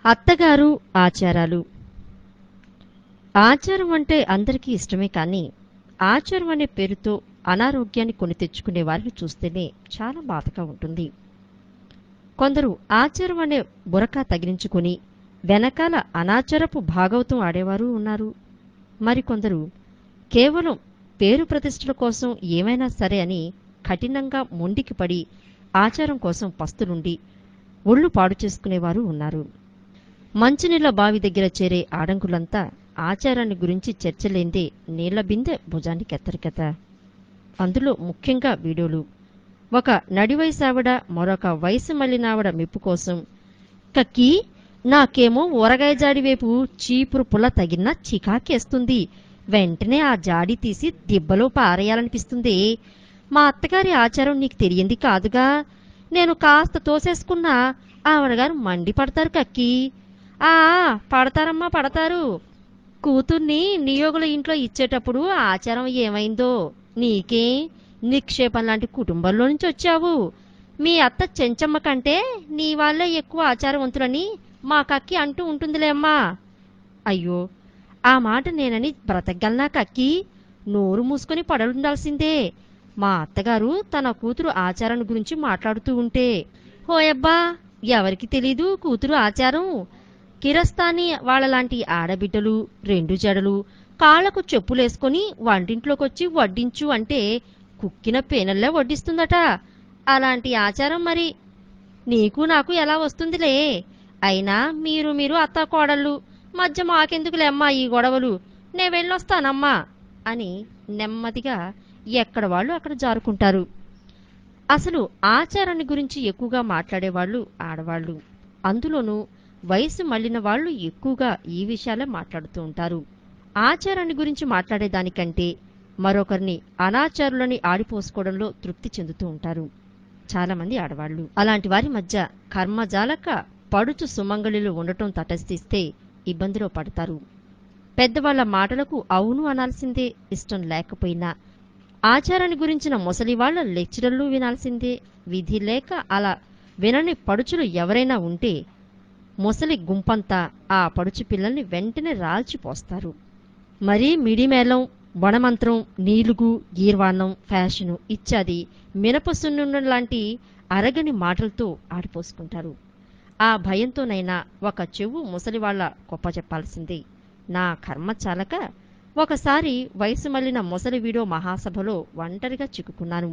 అత్తగారు ఆచారాలు ఆచారం అంటే అందరికీ ఇష్టమే కానీ ఆచారం అనే పేరుతో అనారోగ్యాన్ని కొని తెచ్చుకునే వారిని చూస్తేనే చాలా బాధగా ఉంటుంది కొందరు ఆచారం అనే బురక తగిలించుకుని వెనకాల అనాచారపు భాగవతం ఆడేవారు ఉన్నారు మరికొందరు కేవలం పేరు ప్రతిష్టల కోసం ఏమైనా సరే అని కఠినంగా మొండికి పడి ఆచారం కోసం పస్తులుండి ఒళ్ళు పాడు చేసుకునేవారు ఉన్నారు మంచినీళ్ల బావి దగ్గర చేరే ఆడంకులంతా ఆచారాన్ని గురించి చర్చలేందే నీళ్ల బిందె భుజానికి ఎత్తరు కదా అందులో ముఖ్యంగా వీడియోలు ఒక నడివయసావిడ మరొక వయసు మళ్ళినావిడ మెప్పు కోసం కక్కి నాకేమో ఊరగాయ జాడి వైపు చీపురు పుల్ల తగిన చికాకేస్తుంది వెంటనే ఆ జాడి తీసి దిబ్బలో పారేయాలనిపిస్తుంది మా అత్తగారి ఆచారం నీకు తెలియంది కాదుగా నేను కాస్త తోసేసుకున్నా ఆవిడగారు మండి పడతారు కక్కి ఆ పడతారమ్మా పడతారు కూతుర్ని నియోగుల ఇంట్లో ఇచ్చేటప్పుడు ఆచారం ఏమైందో నీకే నిక్షేపం లాంటి కుటుంబంలో నుంచి వచ్చావు మీ అత్త చెంచమ్మ కంటే నీ వాళ్ళే ఎక్కువ ఆచారవంతులని మా కక్కి అంటూ ఉంటుందిలే అమ్మా అయ్యో ఆ మాట నేనని బ్రతకగలనా కక్కి నోరు మూసుకొని పడలుండాల్సిందే మా అత్తగారు తన కూతురు ఆచారం గురించి మాట్లాడుతూ ఉంటే హోయబ్బా ఎవరికి తెలీదు కూతురు ఆచారం కిరస్తాని వాళ్ళలాంటి ఆడబిడ్డలు రెండు జడలు కాళ్లకు చెప్పులేసుకొని వంటింట్లోకొచ్చి వడ్డించు అంటే కుక్కిన పేనల్లే వడ్డిస్తుందట అలాంటి ఆచారం మరి నీకు నాకు ఎలా వస్తుందిలే అయినా మీరు మీరు అత్త కోడళ్ళు మధ్య మాకెందుకులేమ్మా ఈ గొడవలు నే వెళ్ళొస్తానమ్మా అని నెమ్మదిగా ఎక్కడ వాళ్ళు అక్కడ జారుకుంటారు అసలు ఆచారాన్ని గురించి ఎక్కువగా మాట్లాడేవాళ్ళు ఆడవాళ్ళు అందులోనూ వయసు మళ్ళిన వాళ్ళు ఎక్కువగా ఈ విషయాలే మాట్లాడుతూ ఉంటారు ఆచారాన్ని గురించి మాట్లాడేదానికంటే మరొకరిని అనాచారులని ఆడిపోసుకోవడంలో తృప్తి చెందుతూ ఉంటారు చాలామంది ఆడవాళ్ళు అలాంటి వారి మధ్య కర్మజాలక పడుచు సుమంగళిలో ఉండటం తటస్థిస్తే ఇబ్బందిలో పడతారు పెద్దవాళ్ల మాటలకు అవును అనాల్సిందే ఇష్టం లేకపోయినా ఆచారాన్ని గురించిన ముసలి వాళ్ళ లెక్చరర్లు వినాల్సిందే విధి లేక అలా వినని పడుచులు ఎవరైనా ఉంటే ముసలి గుంపంతా ఆ పడుచు పిల్లల్ని వెంటనే రాల్చిపోస్తారు మరీ మిడిమేళం బొణమంత్రం నీలుగు గీర్వాణం ఫ్యాషను ఇత్యాది మినపసున్ను లాంటి అరగని మాటలతో ఆడిపోసుకుంటారు ఆ భయంతోనైనా ఒక చెవు ముసలివాళ్ల గొప్ప చెప్పాల్సిందే నా కర్మ చాలక ఒకసారి వయసు మళ్ళిన ముసలి వీడో మహాసభలో ఒంటరిగా చిక్కుకున్నాను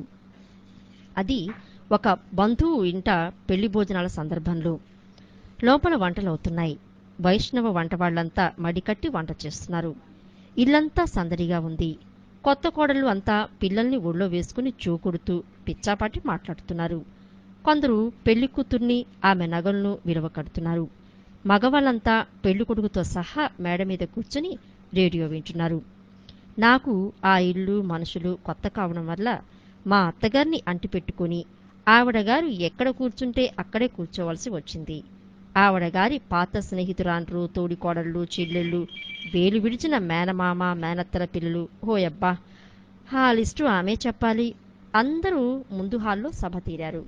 అది ఒక బంధువు ఇంట పెళ్లి భోజనాల సందర్భంలో లోపల వంటలవుతున్నాయి వైష్ణవ వంట వాళ్ళంతా మడికట్టి వంట చేస్తున్నారు ఇల్లంతా సందడిగా ఉంది కొత్త కోడళ్ళు అంతా పిల్లల్ని ఒళ్ళో వేసుకుని చూకుడుతూ పిచ్చాపాటి మాట్లాడుతున్నారు కొందరు పెళ్లి కూతుర్ని ఆమె నగలను విలువ కడుతున్నారు మగవాళ్ళంతా పెళ్లి కొడుకుతో సహా మేడ మీద కూర్చుని రేడియో వింటున్నారు నాకు ఆ ఇల్లు మనుషులు కొత్త కావడం వల్ల మా అత్తగారిని అంటిపెట్టుకుని ఆవిడగారు ఎక్కడ కూర్చుంటే అక్కడే కూర్చోవలసి వచ్చింది ఆవిడగారి పాత స్నేహితురాండ్రు తోడికోడళ్ళు చెల్లెళ్ళు వేలు విడిచిన మేనమామ మేనత్తల పిల్లలు హోయబ్బా ఆ లిస్టు ఆమె చెప్పాలి అందరూ ముందు హాల్లో సభ తీరారు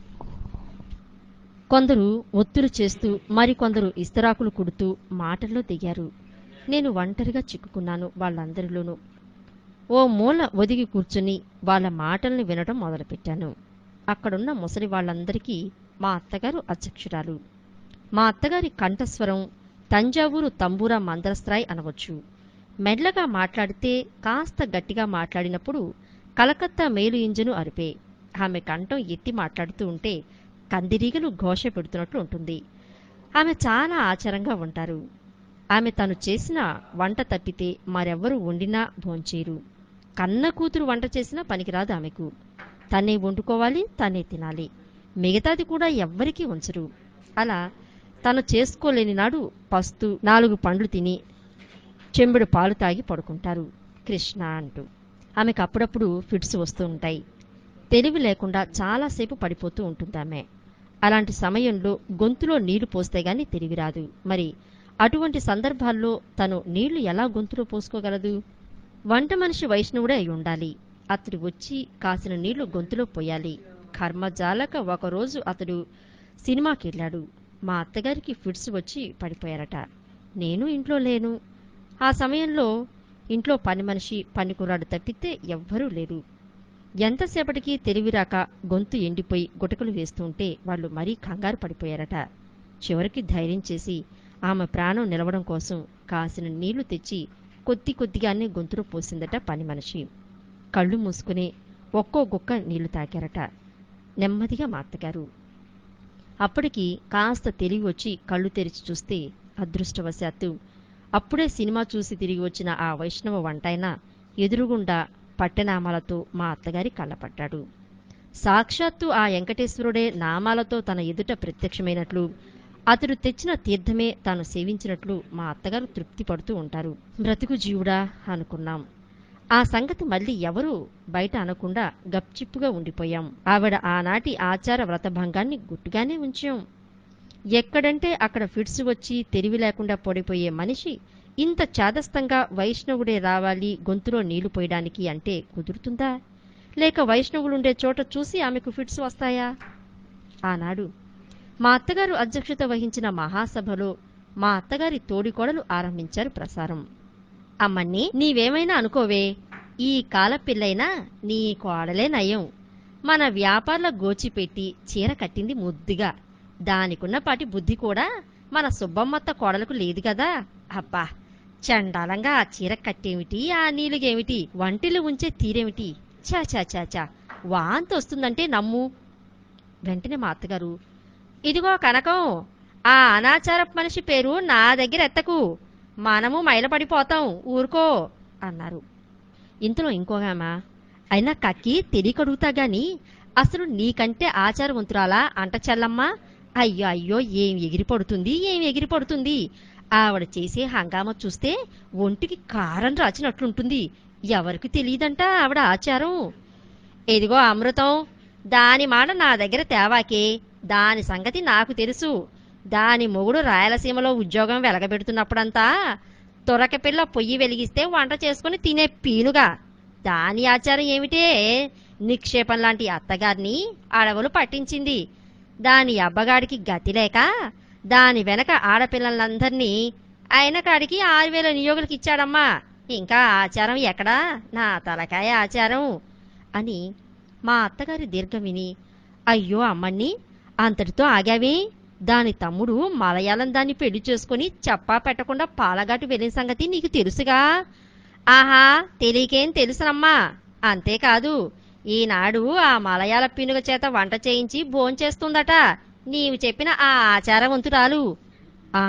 కొందరు ఒత్తులు చేస్తూ మరికొందరు ఇస్తరాకులు కుడుతూ మాటల్లో దిగారు నేను ఒంటరిగా చిక్కుకున్నాను వాళ్ళందరిలోనూ ఓ మూల ఒదిగి కూర్చుని వాళ్ళ మాటల్ని వినడం మొదలుపెట్టాను అక్కడున్న ముసలి వాళ్ళందరికీ మా అత్తగారు అధ్యక్షురాలు మా అత్తగారి కంఠస్వరం తంజావూరు తంబూరా మందరస్త్రాయ్ అనవచ్చు మెడ్లగా మాట్లాడితే కాస్త గట్టిగా మాట్లాడినప్పుడు కలకత్తా మేలు ఇంజను అరిపే ఆమె కంఠం ఎత్తి మాట్లాడుతూ ఉంటే కందిరీగలు ఘోష పెడుతున్నట్లు ఉంటుంది ఆమె చాలా ఆచారంగా ఉంటారు ఆమె తను చేసిన వంట తప్పితే మరెవ్వరూ వండినా భోంచేరు కన్న కూతురు వంట చేసినా పనికిరాదు ఆమెకు తనే వండుకోవాలి తనే తినాలి మిగతాది కూడా ఎవ్వరికీ ఉంచరు అలా తను చేసుకోలేని నాడు పస్తు నాలుగు పండ్లు తిని చెంబుడు పాలు తాగి పడుకుంటారు కృష్ణ అంటూ ఆమెకు అప్పుడప్పుడు ఫిట్స్ వస్తూ ఉంటాయి తెలివి లేకుండా చాలాసేపు పడిపోతూ ఉంటుంది ఆమె అలాంటి సమయంలో గొంతులో నీళ్లు పోస్తే గాని తెలివి రాదు మరి అటువంటి సందర్భాల్లో తను నీళ్లు ఎలా గొంతులో పోసుకోగలదు వంట మనిషి వైష్ణవుడే అయి ఉండాలి అతడు వచ్చి కాసిన నీళ్లు గొంతులో పోయాలి కర్మజాలక ఒకరోజు అతడు సినిమాకి వెళ్ళాడు మా అత్తగారికి ఫిట్స్ వచ్చి పడిపోయారట నేను ఇంట్లో లేను ఆ సమయంలో ఇంట్లో పని మనిషి పని కుర్రాడు తప్పితే ఎవ్వరూ లేరు ఎంతసేపటికి తెలివిరాక గొంతు ఎండిపోయి గుటకలు వేస్తుంటే వాళ్ళు మరీ కంగారు పడిపోయారట చివరికి ధైర్యం చేసి ఆమె ప్రాణం నిలవడం కోసం కాసిన నీళ్లు తెచ్చి కొద్ది కొద్దిగానే గొంతులో పోసిందట పని మనిషి కళ్ళు మూసుకుని ఒక్కో గుక్క నీళ్లు తాకారట నెమ్మదిగా మా అత్తగారు అప్పటికి కాస్త తెలివి వచ్చి కళ్ళు తెరిచి చూస్తే అదృష్టవశాత్తు అప్పుడే సినిమా చూసి తిరిగి వచ్చిన ఆ వైష్ణవ వంటాయన ఎదురుగుండా పట్టెనామాలతో మా అత్తగారి కళ్ళపడ్డాడు సాక్షాత్తు ఆ వెంకటేశ్వరుడే నామాలతో తన ఎదుట ప్రత్యక్షమైనట్లు అతడు తెచ్చిన తీర్థమే తాను సేవించినట్లు మా అత్తగారు తృప్తి పడుతూ ఉంటారు బ్రతుకు జీవుడా అనుకున్నాం ఆ సంగతి మళ్ళీ ఎవరూ బయట అనకుండా గప్చిప్పుగా ఉండిపోయాం ఆవిడ ఆనాటి ఆచార వ్రతభంగాన్ని గుట్టుగానే ఉంచాం ఎక్కడంటే అక్కడ ఫిట్స్ వచ్చి తెలివి లేకుండా పడిపోయే మనిషి ఇంత చాదస్తంగా వైష్ణవుడే రావాలి గొంతులో నీళ్లు పోయడానికి అంటే కుదురుతుందా లేక వైష్ణవులుండే చోట చూసి ఆమెకు ఫిట్స్ వస్తాయా ఆనాడు మా అత్తగారు అధ్యక్షత వహించిన మహాసభలో మా అత్తగారి తోడికోడలు ఆరంభించారు ప్రసారం అమ్మన్ని నీవేమైనా అనుకోవే ఈ కాల పిల్లైనా నీ కోడలే నయం మన వ్యాపారుల గోచిపెట్టి చీర కట్టింది ముద్దుగా దానికున్న పాటి బుద్ధి కూడా మన సుబ్బమ్మత్త కోడలకు లేదు కదా అబ్బా చండాలంగా ఆ చీర కట్టేమిటి ఆ నీలుగేమిటి వంటిలు ఉంచే తీరేమిటి చా చా చా చా వాంతి వస్తుందంటే నమ్ము వెంటనే మా అత్తగారు ఇదిగో కనకం ఆ అనాచారపు మనిషి పేరు నా దగ్గర ఎత్తకు మనము మైలపడిపోతాం ఊరుకో అన్నారు ఇంతలో ఇంకోగామా అయినా కక్కి తెలియకడుగుతా గాని అసలు నీకంటే ఆచారవంతురాలా అంట చెల్లమ్మా అయ్యో అయ్యో ఏం ఎగిరిపడుతుంది ఏం ఎగిరిపడుతుంది ఆవిడ చేసే హంగామా చూస్తే ఒంటికి కారం రాచినట్లుంటుంది ఎవరికి తెలియదంట ఆవిడ ఆచారం ఇదిగో అమృతం దాని మాట నా దగ్గర తేవాకే దాని సంగతి నాకు తెలుసు దాని మొగుడు రాయలసీమలో ఉద్యోగం వెలగబెడుతున్నప్పుడంతా తొరక పిల్ల పొయ్యి వెలిగిస్తే వంట చేసుకుని తినే పీనుగా దాని ఆచారం ఏమిటే నిక్షేపం లాంటి అత్తగారిని అడవులు పట్టించింది దాని అబ్బగాడికి గతి లేక దాని వెనక ఆడపిల్లలందరినీ అయిన కాడికి ఆరు వేల నియోగులకు ఇచ్చాడమ్మా ఇంకా ఆచారం ఎక్కడా నా తలకాయ ఆచారం అని మా అత్తగారి దీర్ఘం విని అయ్యో అమ్మణ్ణి అంతటితో ఆగావే దాని తమ్ముడు మలయాళం దాన్ని పెళ్లి చేసుకుని చెప్పా పెట్టకుండా పాలగాటు వెళ్ళిన సంగతి నీకు తెలుసుగా ఆహా తెలియకేం తెలుసునమ్మా అంతేకాదు ఈనాడు ఆ మలయాళ పినుగ చేత వంట చేయించి భోంచేస్తుందట నీవు చెప్పిన ఆ ఆచారవంతురాలు ఆ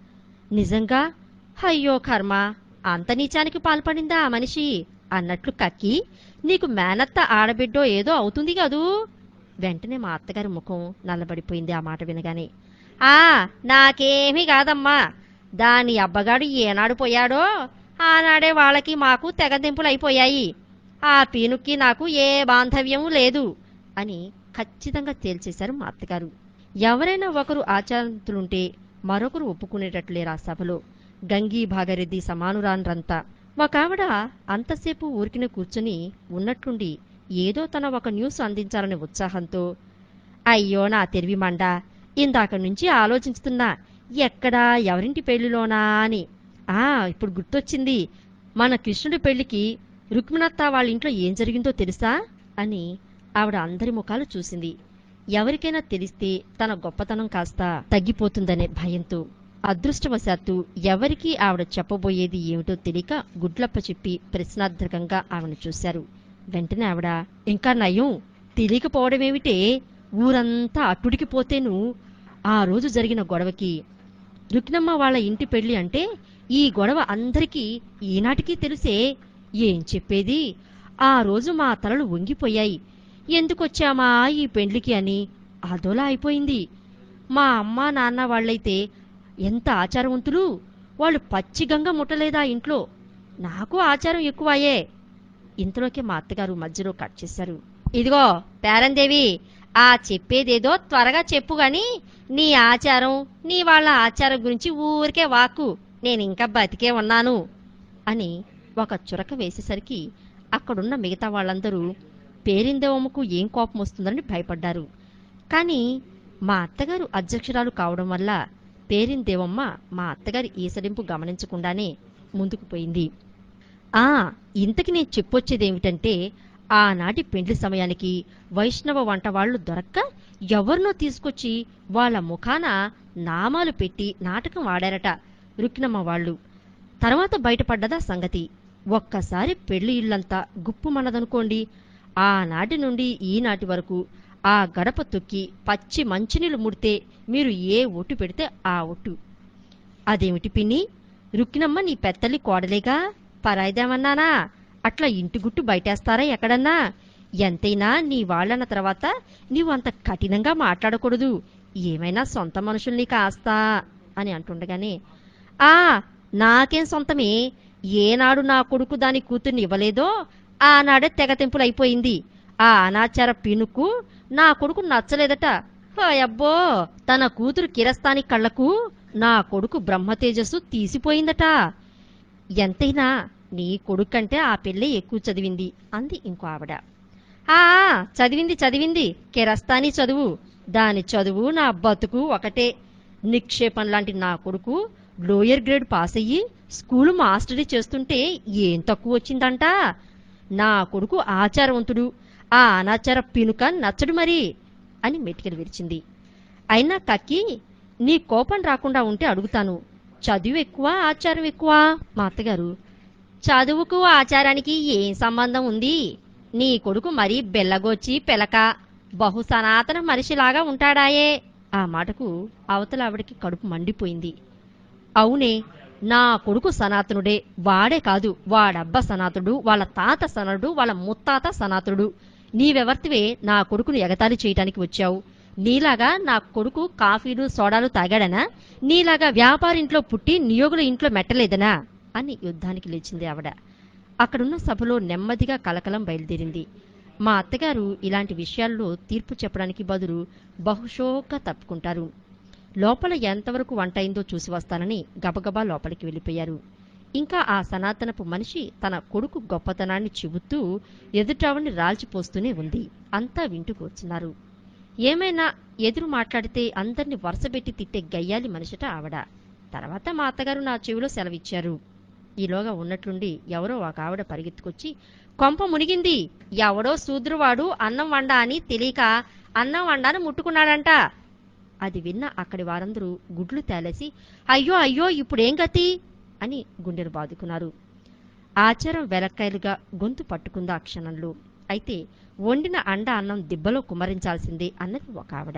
నిజంగా అయ్యో కర్మ అంత నీచానికి పాల్పడిందా ఆ మనిషి అన్నట్లు కక్కి నీకు మేనత్త ఆడబిడ్డో ఏదో అవుతుంది కదూ వెంటనే మా అత్తగారి ముఖం నల్లబడిపోయింది ఆ మాట వినగానే ఆ నాకేమీ కాదమ్మా దాని అబ్బగాడు ఏనాడు పోయాడో ఆనాడే వాళ్ళకి మాకు తెగదింపులైపోయాయి ఆ పీనుక్కి నాకు ఏ బాంధవ్యము లేదు అని ఖచ్చితంగా తేల్చేశారు మా అత్తగారు ఎవరైనా ఒకరు ఆచారంతులుంటే మరొకరు ఒప్పుకునేటట్లేరా సభలో గంగీ భాగరెడ్డి సమానురాన్రంతా ఒక ఆవిడ అంతసేపు ఊరికిన కూర్చుని ఉన్నట్లుండి ఏదో తన ఒక న్యూస్ అందించాలనే ఉత్సాహంతో అయ్యో నా తెలివి మండ ఇందాక నుంచి ఆలోచిస్తున్నా ఎక్కడా ఎవరింటి పెళ్లిలోనా అని ఆ ఇప్పుడు గుర్తొచ్చింది మన కృష్ణుడి పెళ్లికి రుక్మిణత్త వాళ్ళ ఇంట్లో ఏం జరిగిందో తెలుసా అని ఆవిడ అందరి ముఖాలు చూసింది ఎవరికైనా తెలిస్తే తన గొప్పతనం కాస్త తగ్గిపోతుందనే భయంతో అదృష్టవశాత్తు ఎవరికీ ఆవిడ చెప్పబోయేది ఏమిటో తెలియక గుడ్లప్ప చెప్పి ప్రశ్నార్థకంగా ఆవిడ చూశారు వెంటనే ఆవిడ ఇంకా నయం తెలియకపోవడమేమిటే ఊరంతా అట్టుడికి పోతేను ఆ రోజు జరిగిన గొడవకి రుక్నమ్మ వాళ్ళ ఇంటి పెళ్లి అంటే ఈ గొడవ అందరికీ ఈనాటికి తెలిసే ఏం చెప్పేది ఆ రోజు మా తలలు వంగిపోయాయి ఎందుకొచ్చామా ఈ పెండ్లికి అని అదోలా అయిపోయింది మా అమ్మ నాన్న వాళ్ళైతే ఎంత ఆచారవంతులు వాళ్ళు పచ్చిగంగా ముట్టలేదా ఇంట్లో నాకు ఆచారం ఎక్కువాయే ఇంతలోకే మా అత్తగారు మధ్యలో కట్ చేశారు ఇదిగో పేరందేవి ఆ చెప్పేదేదో త్వరగా చెప్పు గాని నీ ఆచారం నీ వాళ్ళ ఆచారం గురించి ఊరికే వాక్కు నేను ఇంకా బతికే ఉన్నాను అని ఒక చురక వేసేసరికి అక్కడున్న మిగతా వాళ్ళందరూ పేరిందేవమ్మకు ఏం కోపం వస్తుందని భయపడ్డారు కానీ మా అత్తగారు అధ్యక్షురాలు కావడం వల్ల పేరిన దేవమ్మ మా అత్తగారి ఈసడింపు గమనించకుండానే ముందుకు పోయింది ఆ ఇంతకి నేను చెప్పొచ్చేదేమిటంటే ఆనాటి పెండ్లి సమయానికి వైష్ణవ వంట వాళ్ళు దొరక్క ఎవరినో తీసుకొచ్చి వాళ్ళ ముఖాన నామాలు పెట్టి నాటకం ఆడారట రుక్నమ్మ వాళ్ళు తర్వాత బయటపడ్డదా సంగతి ఒక్కసారి పెళ్లి ఇల్లంతా గుప్పుమన్నదనుకోండి ఆనాటి నుండి ఈనాటి వరకు ఆ గడప తొక్కి పచ్చి మంచినీళ్ళు ముడితే మీరు ఏ ఒట్టు పెడితే ఆ ఒట్టు అదేమిటి పిన్ని రుక్కినమ్మ నీ పెత్తల్లి కోడలేగా పరాయిదేమన్నానా అట్లా ఇంటి గుట్టు బయటేస్తారా ఎక్కడన్నా ఎంతైనా నీ వాళ్ళన్న తర్వాత నీవు అంత కఠినంగా మాట్లాడకూడదు ఏమైనా సొంత మనుషుల్ని కాస్తా అని అంటుండగానే ఆ నాకేం సొంతమే ఏనాడు నా కొడుకు దాని కూతుర్ని ఇవ్వలేదో ఆనాడే తెగతింపులైపోయింది ఆ అనాచార పినుకు నా కొడుకు నచ్చలేదట అబ్బో తన కూతురు కిరస్తాని కళ్ళకు నా కొడుకు బ్రహ్మతేజస్సు తీసిపోయిందట ఎంతైనా నీ కొడుకంటే ఆ పిల్లే ఎక్కువ చదివింది అంది ఇంకో ఆవిడ ఆ చదివింది చదివింది కిరస్తాని చదువు దాని చదువు నా బతుకు ఒకటే నిక్షేపం లాంటి నా కొడుకు లోయర్ గ్రేడ్ పాస్ అయ్యి స్కూలు మాస్టరీ చేస్తుంటే ఏం తక్కువ వచ్చిందంట నా కొడుకు ఆచారవంతుడు ఆ అనాచార పినుక నచ్చడు మరి అని మెటికలు విరిచింది అయినా కక్కి నీ కోపం రాకుండా ఉంటే అడుగుతాను చదువు ఎక్కువ ఆచారం ఎక్కువ మా అత్తగారు చదువుకు ఆచారానికి ఏం సంబంధం ఉంది నీ కొడుకు మరీ బెల్లగొచ్చి పెలక బహు సనాతన మనిషిలాగా ఉంటాడాయే ఆ మాటకు అవతల ఆవిడకి కడుపు మండిపోయింది అవునే నా కొడుకు సనాతనుడే వాడే కాదు వాడబ్బ సనాతుడు వాళ్ళ తాత సనడు వాళ్ళ ముత్తాత సనాతుడు నీవెవర్తివే నా కొడుకును ఎగతాళి చేయటానికి వచ్చావు నీలాగా నా కొడుకు కాఫీలు సోడాలు తాగాడనా నీలాగా వ్యాపారింట్లో పుట్టి నియోగుల ఇంట్లో మెట్టలేదనా అని యుద్ధానికి లేచింది ఆవిడ అక్కడున్న సభలో నెమ్మదిగా కలకలం బయలుదేరింది మా అత్తగారు ఇలాంటి విషయాల్లో తీర్పు చెప్పడానికి బదులు బహుశోక తప్పుకుంటారు లోపల ఎంతవరకు వంట అయిందో చూసి వస్తానని గబగబా లోపలికి వెళ్ళిపోయారు ఇంకా ఆ సనాతనపు మనిషి తన కొడుకు గొప్పతనాన్ని చెబుతూ ఎదుటావని రాల్చిపోస్తూనే ఉంది అంతా వింటూ కూర్చున్నారు ఏమైనా ఎదురు మాట్లాడితే అందరిని వరుసబెట్టి తిట్టే గయ్యాలి మనిషట ఆవిడ తర్వాత మా అత్తగారు నా చెవిలో సెలవిచ్చారు ఈలోగా ఉన్నట్లుండి ఎవరో ఒక ఆవిడ పరిగెత్తుకొచ్చి కొంప మునిగింది ఎవడో శూద్రువాడు అన్నం వండ అని తెలియక అన్నం వండాను ముట్టుకున్నాడంట అది విన్న అక్కడి వారందరూ గుడ్లు తేలేసి అయ్యో అయ్యో ఇప్పుడేం గతి అని గుండెలు బాదుకున్నారు ఆచారం వెలక్కాయలుగా గొంతు పట్టుకుందా ఆ క్షణంలో అయితే వండిన అండ అన్నం దిబ్బలో కుమ్మరించాల్సిందే అన్నది ఒక ఆవిడ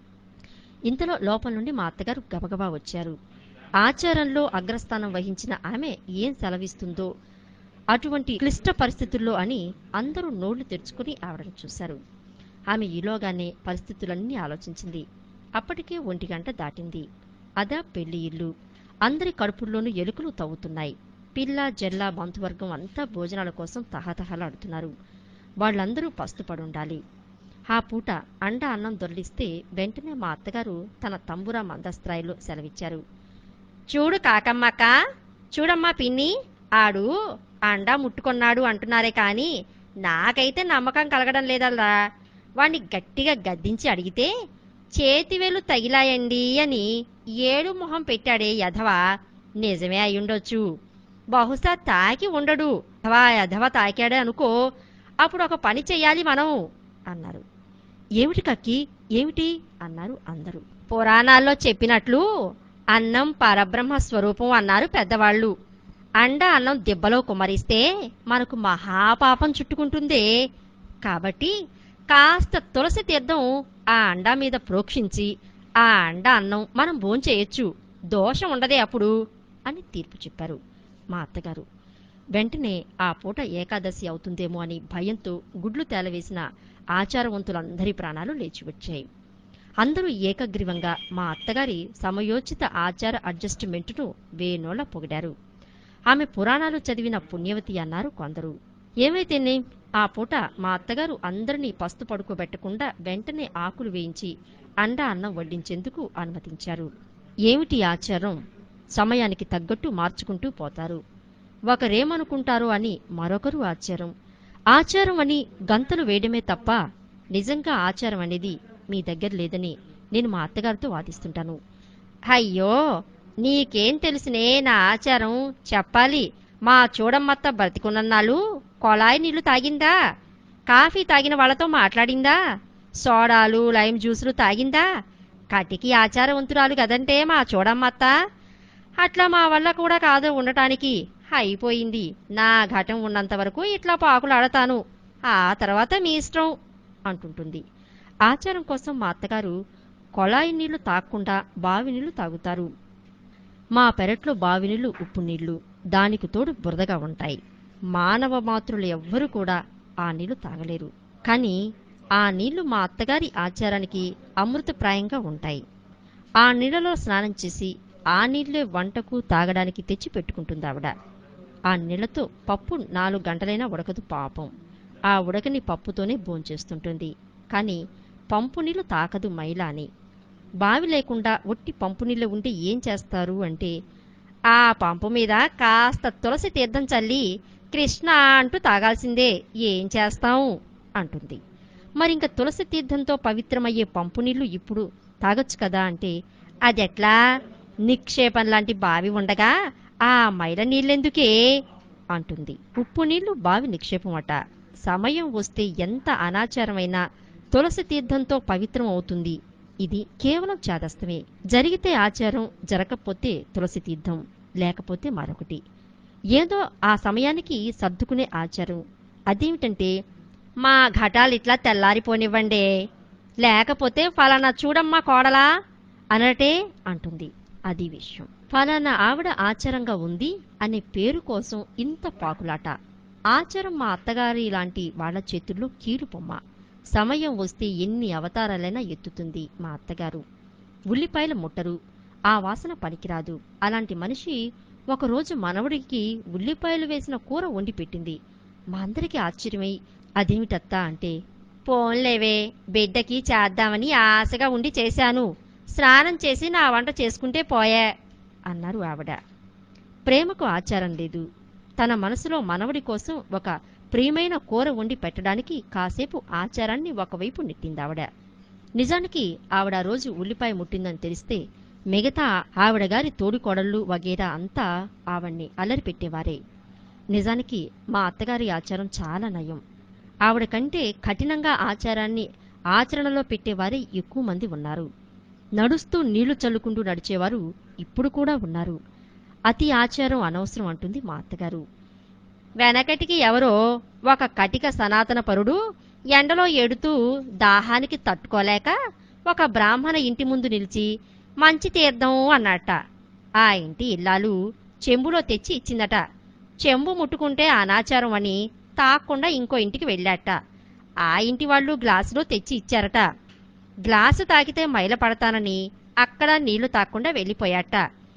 ఇంతలో లోపల నుండి మా అత్తగారు గబగబా వచ్చారు ఆచారంలో అగ్రస్థానం వహించిన ఆమె ఏం సెలవిస్తుందో అటువంటి క్లిష్ట పరిస్థితుల్లో అని అందరూ నోళ్లు తెరుచుకుని ఆవిడను చూశారు ఆమె ఈలోగానే పరిస్థితులన్నీ ఆలోచించింది అప్పటికే ఒంటి గంట దాటింది అదా పెళ్లి ఇల్లు అందరి కడుపుల్లోనూ ఎలుకలు తవ్వుతున్నాయి పిల్ల జెల్ల బంధువర్గం అంతా భోజనాల కోసం తహతహలాడుతున్నారు వాళ్ళందరూ పస్తుపడుండాలి ఆ పూట అండ అన్నం దొరలిస్తే వెంటనే మా అత్తగారు తన తంబురా మందస్త్రాయిలో సెలవిచ్చారు చూడు కాకమ్మక్క చూడమ్మా పిన్ని ఆడు అండా ముట్టుకున్నాడు అంటున్నారే కాని నాకైతే నమ్మకం కలగడం లేదల్లా వాణ్ణి గట్టిగా గద్దించి అడిగితే చేతివేలు తగిలాయండి అని ఏడు మొహం పెట్టాడే యధవా నిజమే అయ్యుండొచ్చు బహుశా తాకి ఉండడు అథవా యధవ తాకాడే అనుకో అప్పుడు ఒక పని చెయ్యాలి మనం అన్నారు ఏమిటి కక్కి ఏమిటి అన్నారు అందరూ పురాణాల్లో చెప్పినట్లు అన్నం పరబ్రహ్మ స్వరూపం అన్నారు పెద్దవాళ్ళు అండ అన్నం దెబ్బలో కుమ్మరిస్తే మనకు మహాపాపం చుట్టుకుంటుందే కాబట్టి కాస్త తులసి తీర్థం ఆ అండ మీద ప్రోక్షించి ఆ అండ అన్నం మనం భోంచేయొచ్చు దోషం ఉండదే అప్పుడు అని తీర్పు చెప్పారు మా అత్తగారు వెంటనే ఆ పూట ఏకాదశి అవుతుందేమో అని భయంతో గుడ్లు తేలవేసిన ఆచారవంతులందరి ప్రాణాలు లేచి వచ్చాయి అందరూ ఏకగ్రీవంగా మా అత్తగారి సమయోచిత ఆచార అడ్జస్ట్మెంటును వేనోళ్ల పొగిడారు ఆమె పురాణాలు చదివిన పుణ్యవతి అన్నారు కొందరు ఏమైతేనే ఆ పూట మా అత్తగారు అందరినీ పస్తు పడుకోబెట్టకుండా వెంటనే ఆకులు వేయించి అండా అన్నం వడ్డించేందుకు అనుమతించారు ఏమిటి ఆచారం సమయానికి తగ్గట్టు మార్చుకుంటూ పోతారు ఒకరేమనుకుంటారో అని మరొకరు ఆచారం ఆచారం అని గంతలు వేయడమే తప్ప నిజంగా ఆచారం అనేది మీ దగ్గర లేదని నేను మా అత్తగారితో వాదిస్తుంటాను అయ్యో నీకేం తెలుసునే నా ఆచారం చెప్పాలి మా చూడమ్మత్త బ్రతికున్నన్నాళ్ళు కొళాయి నీళ్లు తాగిందా కాఫీ తాగిన వాళ్ళతో మాట్లాడిందా సోడాలు లైమ్ జ్యూసులు తాగిందా కటికి ఆచారవంతురాలు కదంటే మా చూడమ్మత్త అట్లా మా వల్ల కూడా కాదు ఉండటానికి అయిపోయింది నా ఘటం ఉన్నంత వరకు ఇట్లా పాకులు ఆడతాను ఆ తర్వాత మీ ఇష్టం అంటుంటుంది ఆచారం కోసం మా అత్తగారు కొళాయి నీళ్లు తాగకుండా బావి నీళ్లు తాగుతారు మా పెరట్లో బావి నీళ్లు ఉప్పు నీళ్లు దానికి తోడు బురదగా ఉంటాయి మానవ మాతృలు ఎవ్వరూ కూడా ఆ నీళ్లు తాగలేరు కానీ ఆ నీళ్లు మా అత్తగారి ఆచారానికి అమృతప్రాయంగా ఉంటాయి ఆ నీళ్లలో స్నానం చేసి ఆ నీళ్లే వంటకు తాగడానికి తెచ్చి పెట్టుకుంటుంది ఆవిడ ఆ నీళ్లతో పప్పు నాలుగు గంటలైనా ఉడకదు పాపం ఆ ఉడకని పప్పుతోనే భోంచేస్తుంటుంది కానీ పంపు నీళ్లు తాకదు మైల అని బావి లేకుండా ఒట్టి పంపు నీళ్ళు ఉంటే ఏం చేస్తారు అంటే ఆ పంపు మీద కాస్త తులసి తీర్థం చల్లి కృష్ణ అంటూ తాగాల్సిందే ఏం చేస్తాం అంటుంది మరింక తులసి తీర్థంతో పవిత్రమయ్యే పంపు నీళ్లు ఇప్పుడు తాగొచ్చు కదా అంటే అదెట్లా నిక్షేపం లాంటి బావి ఉండగా ఆ మైల నీళ్ళెందుకే అంటుంది ఉప్పు నీళ్లు బావి నిక్షేపం అట సమయం వస్తే ఎంత అనాచారమైనా తులసి తీర్థంతో పవిత్రం అవుతుంది ఇది కేవలం చాదస్తమే జరిగితే ఆచారం జరగకపోతే తులసి తీర్థం లేకపోతే మరొకటి ఏదో ఆ సమయానికి సర్దుకునే ఆచారం అదేమిటంటే మా ఘటాలు ఇట్లా తెల్లారిపోనివ్వండి లేకపోతే ఫలానా చూడమ్మా కోడలా అనటే అంటుంది అది విషయం ఫలానా ఆవిడ ఆచారంగా ఉంది అనే పేరు కోసం ఇంత పాకులాట ఆచారం మా అత్తగారి లాంటి వాళ్ళ చేతుల్లో కీలుపొమ్మ సమయం వస్తే ఎన్ని అవతారాలైనా ఎత్తుతుంది మా అత్తగారు ఉల్లిపాయల ముట్టరు ఆ వాసన పనికిరాదు అలాంటి మనిషి ఒకరోజు మనవడికి ఉల్లిపాయలు వేసిన కూర వండి పెట్టింది మా అందరికీ ఆశ్చర్యమై అదేమిటత్తా అంటే పోన్లేవే బిడ్డకి చేద్దామని ఆశగా ఉండి చేశాను స్నానం చేసి నా వంట చేసుకుంటే పోయే అన్నారు ఆవిడ ప్రేమకు ఆచారం లేదు తన మనసులో మనవడి కోసం ఒక ప్రియమైన కూర వండి పెట్టడానికి కాసేపు ఆచారాన్ని ఒకవైపు నెట్టింది ఆవిడ నిజానికి ఆవిడ ఆ రోజు ఉల్లిపాయ ముట్టిందని తెలిస్తే మిగతా ఆవిడ గారి తోడికోడళ్ళు వగేరా అంతా ఆవిడ్ని అల్లరి పెట్టేవారే నిజానికి మా అత్తగారి ఆచారం చాలా నయం ఆవిడ కంటే కఠినంగా ఆచారాన్ని ఆచరణలో పెట్టేవారే ఎక్కువ మంది ఉన్నారు నడుస్తూ నీళ్లు చల్లుకుంటూ నడిచేవారు ఇప్పుడు కూడా ఉన్నారు అతి ఆచారం అనవసరం అంటుంది మా అత్తగారు వెనకటికి ఎవరో ఒక కటిక సనాతన పరుడు ఎండలో ఎడుతూ దాహానికి తట్టుకోలేక ఒక బ్రాహ్మణ ఇంటి ముందు నిలిచి మంచి తీర్థం అన్నట్ట ఆ ఇంటి ఇల్లాలు చెంబులో తెచ్చి ఇచ్చిందట చెంబు ముట్టుకుంటే అనాచారం అని తాకుండా ఇంకో ఇంటికి వెళ్ళాట ఆ ఇంటి వాళ్ళు గ్లాసులో తెచ్చి ఇచ్చారట గ్లాసు తాకితే మైల పడతానని అక్కడ నీళ్లు తాకుండా వెళ్ళిపోయాట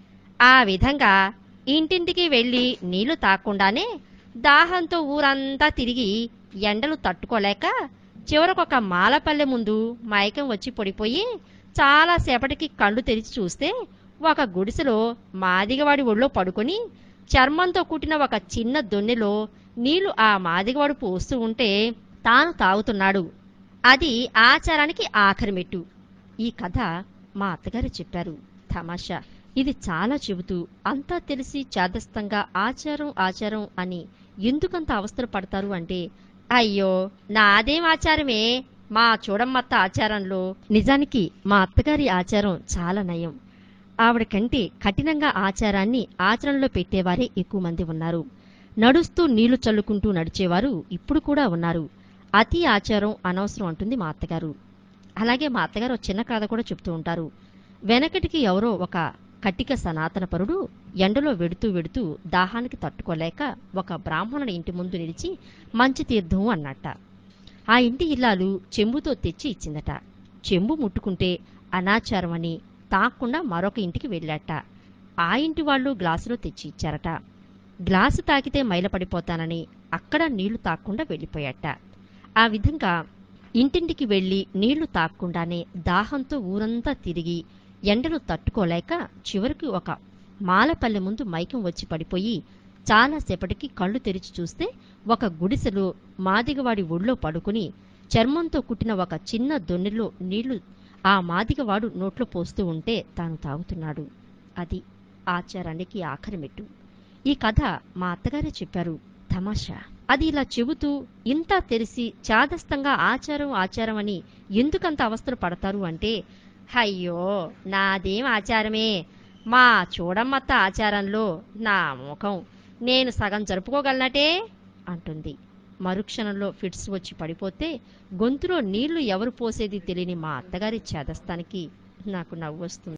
ఆ విధంగా ఇంటింటికి వెళ్ళి నీళ్లు తాకుండానే దాహంతో ఊరంతా తిరిగి ఎండలు తట్టుకోలేక చివరకొక మాలపల్లె ముందు మైకం వచ్చి పడిపోయి చాలాసేపటికి కళ్ళు తెరిచి చూస్తే ఒక గుడిసెలో మాదిగవాడి ఒళ్ళో పడుకొని చర్మంతో కుట్టిన ఒక చిన్న దొన్నెలో నీళ్లు ఆ మాదిగవాడు పోస్తూ ఉంటే తాను తాగుతున్నాడు అది ఆచారానికి ఆఖరి మెట్టు ఈ కథ మా అత్తగారు చెప్పారు తమాషా ఇది చాలా చెబుతూ అంతా తెలిసి చాదస్తంగా ఆచారం ఆచారం అని ఎందుకంత అవస్థలు పడతారు అంటే అయ్యో నాదేం ఆచారమే మా చూడమ్మత్త ఆచారంలో నిజానికి మా అత్తగారి ఆచారం చాలా నయం ఆవిడ కంటే కఠినంగా ఆచారాన్ని ఆచరణలో పెట్టేవారే ఎక్కువ మంది ఉన్నారు నడుస్తూ నీళ్లు చల్లుకుంటూ నడిచేవారు ఇప్పుడు కూడా ఉన్నారు అతి ఆచారం అనవసరం అంటుంది మా అత్తగారు అలాగే మా అత్తగారు ఒక చిన్న కథ కూడా చెప్తూ ఉంటారు వెనకటికి ఎవరో ఒక కట్టిక సనాతన పరుడు ఎండలో వెడుతూ వెడుతూ దాహానికి తట్టుకోలేక ఒక బ్రాహ్మణుడి ఇంటి ముందు నిలిచి మంచి తీర్థం అన్నట్ట ఆ ఇంటి ఇల్లాలు చెంబుతో తెచ్చి ఇచ్చిందట చెంబు ముట్టుకుంటే అనాచారం అని తాకుండా మరొక ఇంటికి వెళ్ళాట ఆ ఇంటి వాళ్ళు గ్లాసులో తెచ్చి ఇచ్చారట గ్లాసు తాకితే మైలపడిపోతానని అక్కడ నీళ్లు తాక్కుండా వెళ్ళిపోయాట ఆ విధంగా ఇంటింటికి వెళ్ళి నీళ్లు తాక్కుండానే దాహంతో ఊరంతా తిరిగి ఎండలు తట్టుకోలేక చివరికి ఒక మాలపల్లె ముందు మైకం వచ్చి పడిపోయి చాలాసేపటికి కళ్ళు తెరిచి చూస్తే ఒక గుడిసెలో మాదిగవాడి ఒళ్ళో పడుకుని చర్మంతో కుట్టిన ఒక చిన్న దొన్నెలో నీళ్లు ఆ మాదిగవాడు నోట్లో పోస్తూ ఉంటే తాను తాగుతున్నాడు అది ఆచారానికి ఆఖరి మెట్టు ఈ కథ మా అత్తగారే చెప్పారు తమాషా అది ఇలా చెబుతూ ఇంత తెరిసి చాదస్తంగా ఆచారం ఆచారం అని ఎందుకంత అవస్థలు పడతారు అంటే అయ్యో నాదేం ఆచారమే మా చూడమ్మత్త ఆచారంలో నా ముఖం నేను సగం జరుపుకోగలనటే అంటుంది మరుక్షణంలో ఫిట్స్ వచ్చి పడిపోతే గొంతులో నీళ్లు ఎవరు పోసేది తెలియని మా అత్తగారి చేదస్తానికి నాకు నవ్వు వస్తుంది